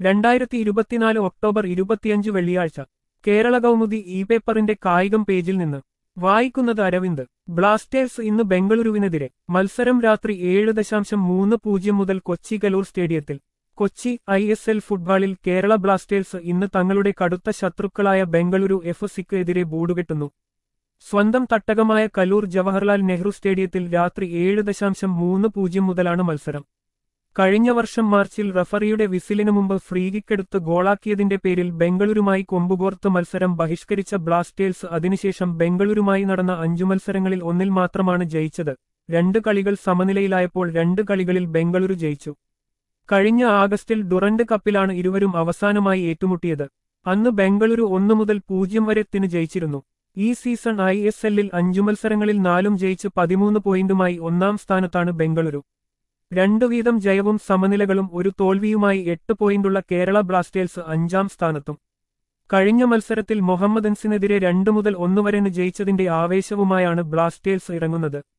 രണ്ടായിരത്തി ഇരുപത്തിനാല് ഒക്ടോബർ ഇരുപത്തിയഞ്ച് വെള്ളിയാഴ്ച കേരള കൗമുദി ഇ പേപ്പറിന്റെ കായികം പേജിൽ നിന്ന് വായിക്കുന്നത് അരവിന്ദ് ബ്ലാസ്റ്റേഴ്സ് ഇന്ന് ബംഗളൂരുവിനെതിരെ മത്സരം രാത്രി ഏഴ് ദശാംശം മൂന്ന് പൂജ്യം മുതൽ കൊച്ചി കലൂർ സ്റ്റേഡിയത്തിൽ കൊച്ചി ഐ എസ് എൽ ഫുട്ബോളിൽ കേരള ബ്ലാസ്റ്റേഴ്സ് ഇന്ന് തങ്ങളുടെ കടുത്ത ശത്രുക്കളായ ബംഗളൂരു എഫ് സിക്ക് എതിരെ ബൂടുകെട്ടുന്നു സ്വന്തം തട്ടകമായ കലൂർ ജവഹർലാൽ നെഹ്റു സ്റ്റേഡിയത്തിൽ രാത്രി ഏഴ് ദശാംശം മൂന്ന് പൂജ്യം മുതലാണ് മത്സരം കഴിഞ്ഞ വർഷം മാർച്ചിൽ റഫറിയുടെ വിസിലിനു മുമ്പ് ഫ്രീകിക്കെടുത്ത് ഗോളാക്കിയതിന്റെ പേരിൽ ബംഗളൂരുമായി കൊമ്പുകോർത്ത് മത്സരം ബഹിഷ്കരിച്ച ബ്ലാസ്റ്റേഴ്സ് അതിനുശേഷം ബംഗളൂരുമായി നടന്ന അഞ്ചു മത്സരങ്ങളിൽ ഒന്നിൽ മാത്രമാണ് ജയിച്ചത് രണ്ട് കളികൾ സമനിലയിലായപ്പോൾ രണ്ട് കളികളിൽ ബംഗളൂരു ജയിച്ചു കഴിഞ്ഞ ആഗസ്റ്റിൽ ഡുറന്റ് കപ്പിലാണ് ഇരുവരും അവസാനമായി ഏറ്റുമുട്ടിയത് അന്ന് ബംഗളൂരു ഒന്നു മുതൽ പൂജ്യം വരെ ത്തിന് ജയിച്ചിരുന്നു ഈ സീസൺ ഐ എസ് എല്ലിൽ അഞ്ചു മത്സരങ്ങളിൽ നാലും ജയിച്ച് പതിമൂന്ന് പോയിന്റുമായി ഒന്നാം സ്ഥാനത്താണ് ബംഗളൂരു രണ്ടു വീതം ജയവും സമനിലകളും ഒരു തോൽവിയുമായി എട്ട് പോയിന്റുള്ള കേരള ബ്ലാസ്റ്റേഴ്സ് അഞ്ചാം സ്ഥാനത്തും കഴിഞ്ഞ മത്സരത്തിൽ മൊഹമ്മദൻസിനെതിരെ രണ്ടു മുതൽ ഒന്നു വരെ ജയിച്ചതിന്റെ ആവേശവുമായാണ് ബ്ലാസ്റ്റേഴ്സ് ഇറങ്ങുന്നത്